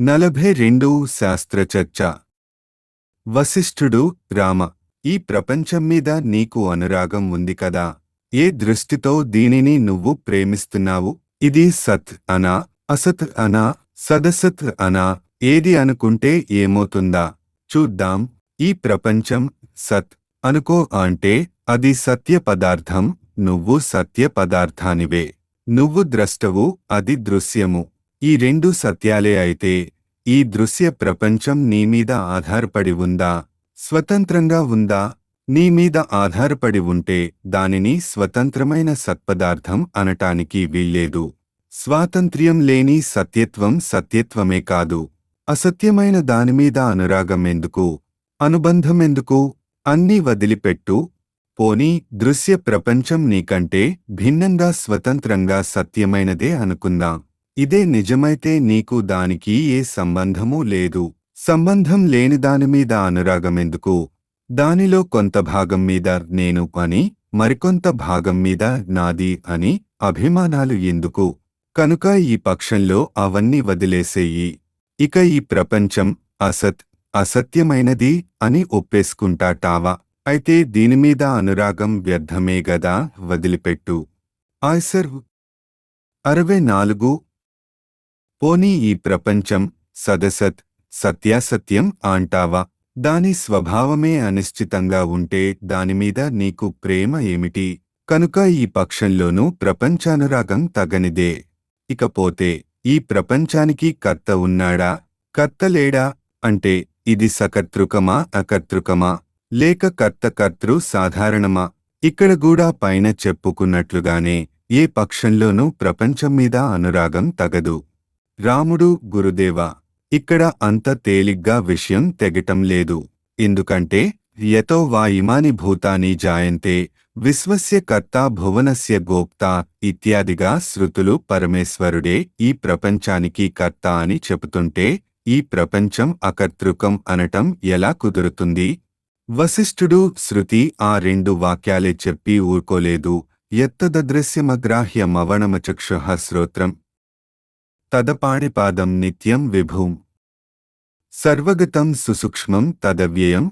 నలభై రెండు శాస్త్రచర్చ వశిష్ఠుడు రామ ఈ ప్రపంచం మీద నీకు అనురాగం ఉంది కదా ఏ దృష్టితో దీనిని నువ్వు ప్రేమిస్తున్నావు ఇది సత్ అనా అసత్ అనా సదసత్ అనా ఏది అనుకుంటే ఏమవుతుందా చూద్దాం ఈ ప్రపంచం సత్ అనుకో అంటే అది సత్య పదార్థం నువ్వు సత్య పదార్థానివే నువ్వు ద్రష్టవు అది దృశ్యము ఈ రెండు సత్యాలే అయితే ఈ దృశ్య ప్రపంచం నీ మీద ఆధారపడి ఉందా స్వతంత్రంగా ఉందా నీ మీద ఆధారపడి ఉంటే దానిని స్వతంత్రమైన సత్పదార్థం అనటానికి వీల్లేదు స్వాతంత్ర్యం లేని సత్యత్వం సత్యత్వమే కాదు అసత్యమైన దానిమీద అనురాగం ఎందుకు అనుబంధం ఎందుకు అన్నీ వదిలిపెట్టు పోనీ దృశ్య ప్రపంచం నీకంటే భిన్నంగా స్వతంత్రంగా సత్యమైనదే అనుకుందాం ఇదే నిజమైతే నీకు దానికి ఏ సంబంధమూ లేదు సంబంధం లేని దానిమీద అనురాగమెందుకు దానిలో కొంత భాగం మీద నేను అని మరికొంత భాగం మీద నాది అని అభిమానాలు ఎందుకు కనుక ఈ పక్షంలో అవన్నీ వదిలేసేయి ఇక ఈ ప్రపంచం అసత్ అసత్యమైనది అని ఒప్పేసుకుంటాటావా అయితే దీనిమీద అనురాగం వ్యర్థమే గదా వదిలిపెట్టు ఆయ్సర్ అరవై నాలుగు పోనీ ఈ ప్రపంచం సదసత్ సత్యాసత్యం అంటావా దాని స్వభావమే అనిశ్చితంగా ఉంటే దానిమీద నీకు ప్రేమ ఏమిటి కనుక ఈ పక్షంలోనూ ప్రపంచానురాగం తగనిదే ఇకపోతే ఈ ప్రపంచానికి కర్త ఉన్నాడా కర్త లేడా అంటే ఇది సకర్తృకమా అకర్తృకమా లేక కర్త కర్తృ సాధారణమా ఇక్కడ కూడా పైన చెప్పుకున్నట్లుగానే ఏ పక్షంలోనూ ప్రపంచం మీద అనురాగం తగదు రాముడు గురుదేవా ఇక్కడ అంత తేలిగ్గా విషయం తెగటం లేదు ఎందుకంటే యతో వా ఇమాని భూతాని జాయంతే విశ్వస్య కర్త భువనస్య గోప్తా ఇత్యాదిగా శృతులు పరమేశ్వరుడే ఈ ప్రపంచానికి కర్త అని చెబుతుంటే ఈ ప్రపంచం అకర్తృకం అనటం ఎలా కుదురుతుంది వశిష్ఠుడు శృతి ఆ రెండు వాక్యాలే చెప్పి ఊరుకోలేదు ఎత్తదృశ్యమగ్రాహ్యమవణమచక్షు శ్రోత్రం తదపాణిపాదం నిత్యం విభూం సర్వగతం సుసూక్ష్మం తదవ్యయం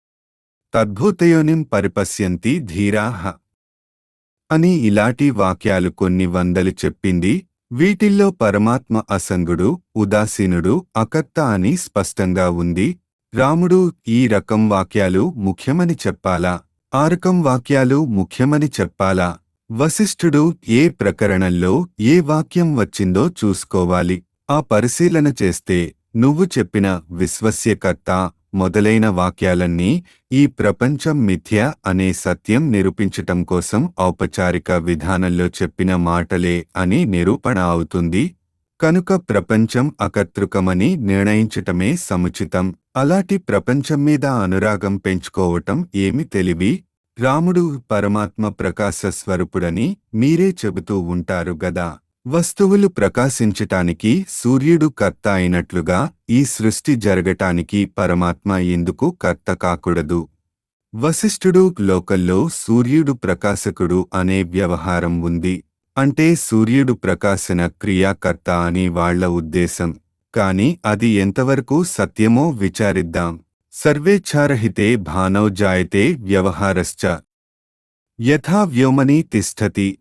తద్భూతయోనిం పరిపశ్యంతి ధీరాహ అని ఇలాంటి వాక్యాలు కొన్ని వందలు చెప్పింది వీటిల్లో పరమాత్మ అసంగుడు ఉదాసీనుడు అకర్త అని స్పష్టంగా ఉంది రాముడు ఈ రకం వాక్యాలు ముఖ్యమని చెప్పాలా ఆ రకం వాక్యాలు ముఖ్యమని చెప్పాలా వశిష్ఠుడు ఏ ప్రకరణంలో ఏ వాక్యం వచ్చిందో చూసుకోవాలి ఆ పరిశీలన చేస్తే నువ్వు చెప్పిన విశ్వస్యకర్త మొదలైన వాక్యాలన్నీ ఈ ప్రపంచం మిథ్య అనే సత్యం నిరూపించటం కోసం ఔపచారిక విధానంలో చెప్పిన మాటలే అని నిరూపణ అవుతుంది కనుక ప్రపంచం అకర్తృకమని నిర్ణయించటమే సముచితం అలాంటి ప్రపంచం మీద అనురాగం పెంచుకోవటం ఏమి తెలివి రాముడు పరమాత్మ ప్రకాశ స్వరూపుడని మీరే చెబుతూ ఉంటారు గదా వస్తువులు ప్రకాశించటానికి సూర్యుడు కర్త అయినట్లుగా ఈ సృష్టి జరగటానికి పరమాత్మ ఎందుకు కర్త కాకూడదు వశిష్ఠుడు లోకల్లో సూర్యుడు ప్రకాశకుడు అనే వ్యవహారం ఉంది అంటే సూర్యుడు ప్రకాశన క్రియాకర్త అని వాళ్ల ఉద్దేశం కాని అది ఎంతవరకు సత్యమో విచారిద్దాం సర్వేచ్ఛారహితే భానౌ జాయతే వ్యవహారశ్చ యథా వ్యోమని తిష్టతి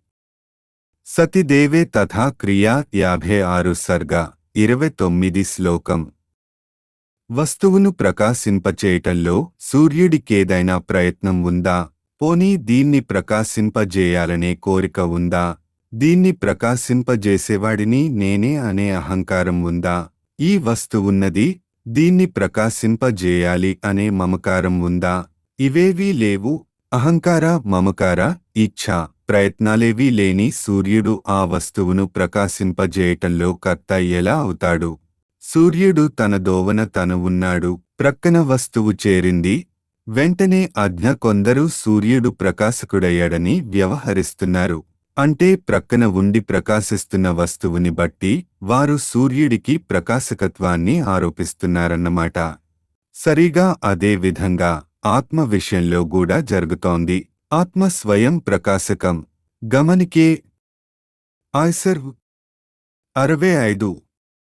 సతిదేవే తథా క్రియా యాభై ఆరు సర్గ ఇరవై తొమ్మిది శ్లోకం వస్తువును ప్రకాశింపచేయటంలో సూర్యుడికేదైనా ప్రయత్నం ఉందా పోనీ దీన్ని ప్రకాశింపజేయాలనే కోరిక ఉందా దీన్ని ప్రకాశింపజేసేవాడిని నేనే అనే అహంకారం ఉందా ఈ వస్తువున్నది దీన్ని ప్రకాశింపజేయాలి అనే మమకారం ఉందా ఇవేవీ లేవు అహంకార మమకార ఇచ్ఛ ప్రయత్నాలేవీ లేని సూర్యుడు ఆ వస్తువును ప్రకాశింపజేయటంలో కర్త ఎలా అవుతాడు సూర్యుడు తన దోవన తను ఉన్నాడు ప్రక్కన వస్తువు చేరింది వెంటనే అజ్ఞ కొందరు సూర్యుడు ప్రకాశకుడయ్యాడని వ్యవహరిస్తున్నారు అంటే ప్రక్కన ఉండి ప్రకాశిస్తున్న వస్తువుని బట్టి వారు సూర్యుడికి ప్రకాశకత్వాన్ని ఆరోపిస్తున్నారన్నమాట సరిగా అదే విధంగా ఆత్మ విషయంలో కూడా జరుగుతోంది ఆత్మ స్వయం ప్రకాశకం గమనికే ఆయ్సర్ అరవై ఐదు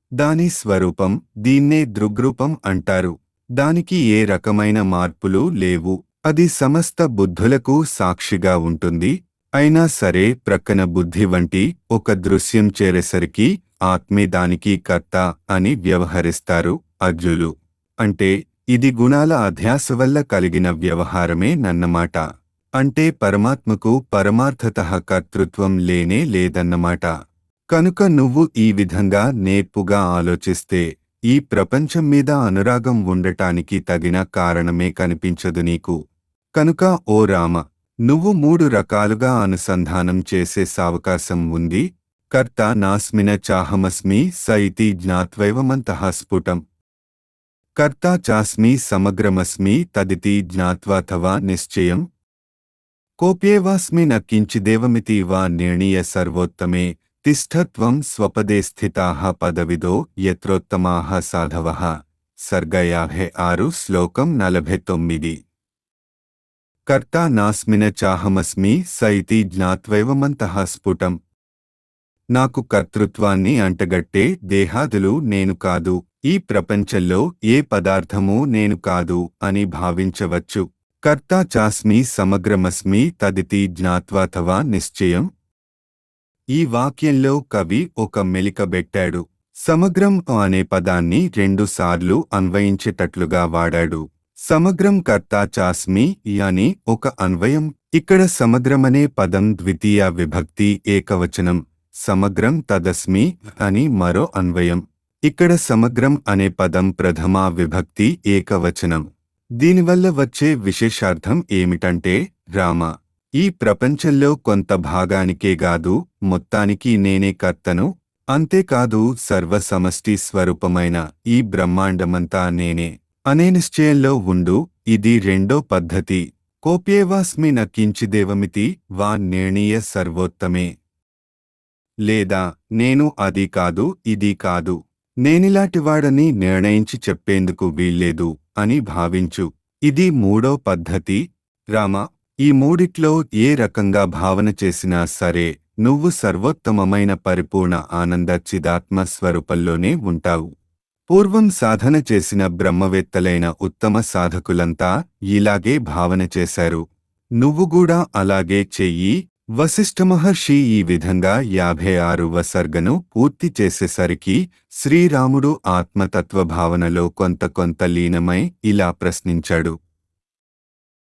దాని స్వరూపం దీన్నే దృగ్రూపం అంటారు దానికి ఏ రకమైన మార్పులు లేవు అది సమస్త బుద్ధులకు సాక్షిగా ఉంటుంది అయినా సరే ప్రక్కన బుద్ధి వంటి ఒక దృశ్యం చేరేసరికి ఆత్మే దానికి కర్త అని వ్యవహరిస్తారు అజ్జులు అంటే ఇది గుణాల అధ్యాస వల్ల కలిగిన వ్యవహారమే నన్నమాట అంటే పరమాత్మకు పరమార్థత కర్తృత్వం లేనే లేదన్నమాట కనుక నువ్వు ఈ విధంగా నేర్పుగా ఆలోచిస్తే ఈ ప్రపంచం మీద అనురాగం ఉండటానికి తగిన కారణమే కనిపించదు నీకు కనుక ఓ రామ నువ్వు మూడు రకాలుగా అనుసంధానం చేసే సావకాశం ఉంది కర్త నాస్మిన చాహమస్మి స ఇతి జ్ఞాత్వైవమంతః స్ఫుటం కర్తా చాస్మి సమగ్రమస్మి తదితి జ్ఞాత్వాథవా నిశ్చయం కోప్యేవాస్మి న కించిదేవమితి వా నిర్ణీయ సర్వోత్తమే తిష్ఠత్వం స్వపదే స్థితాః పదవిదో యత్రోత్తమాః సాధవః సర్గయాహే ఆరు శ్లోకం నలభై తొమ్మిది కర్తా నాస్మిన చాహమస్మి స ఇతి జ్ఞాత్వైవమంతః స్ఫుటం నాకు కర్తృత్వాన్ని అంటగట్టే దేహాదులు నేను కాదు ఈ ప్రపంచంలో ఏ పదార్థమూ నేను కాదు అని భావించవచ్చు కర్తా చాస్మి సమగ్రమస్మి తదితి జ్ఞాత్వాథవా నిశ్చయం ఈ వాక్యంలో కవి ఒక మెలికబెట్టాడు సమగ్రం అనే పదాన్ని రెండుసార్లు అన్వయించేటట్లుగా వాడాడు సమగ్రం కర్తా చాస్మి అని ఒక అన్వయం ఇక్కడ సమగ్రమనే పదం ద్వితీయ విభక్తి ఏకవచనం సమగ్రం తదస్మి అని మరో అన్వయం ఇక్కడ సమగ్రం అనే పదం ప్రథమా విభక్తి ఏకవచనం దీనివల్ల వచ్చే విశేషార్థం ఏమిటంటే రామ ఈ ప్రపంచంలో కొంత భాగానికే గాదు మొత్తానికి నేనే కర్తను అంతేకాదు సర్వసమష్టి స్వరూపమైన ఈ బ్రహ్మాండమంతా నేనే అనే నిశ్చయంలో ఉండు ఇది రెండో పద్ధతి కోప్యేవాస్మి న కించిదేవమితి వా నిర్ణీయ సర్వోత్తమే లేదా నేను అది కాదు ఇది కాదు నేనిలాంటివాడని నిర్ణయించి చెప్పేందుకు వీల్లేదు అని భావించు ఇది మూడో పద్ధతి రామ ఈ మూడిట్లో ఏ రకంగా భావన చేసినా సరే నువ్వు సర్వోత్తమమైన పరిపూర్ణ ఆనంద చిదాత్మ స్వరూపంలోనే ఉంటావు పూర్వం సాధన చేసిన బ్రహ్మవేత్తలైన ఉత్తమ సాధకులంతా ఇలాగే భావన చేశారు నువ్వు కూడా అలాగే చెయ్యి వశిష్ఠ మహర్షి ఈ విధంగా యాభై ఆరు వసర్గను పూర్తి చేసేసరికి శ్రీరాముడు ఆత్మతత్వ భావనలో కొంత కొంత లీనమై ఇలా ప్రశ్నించాడు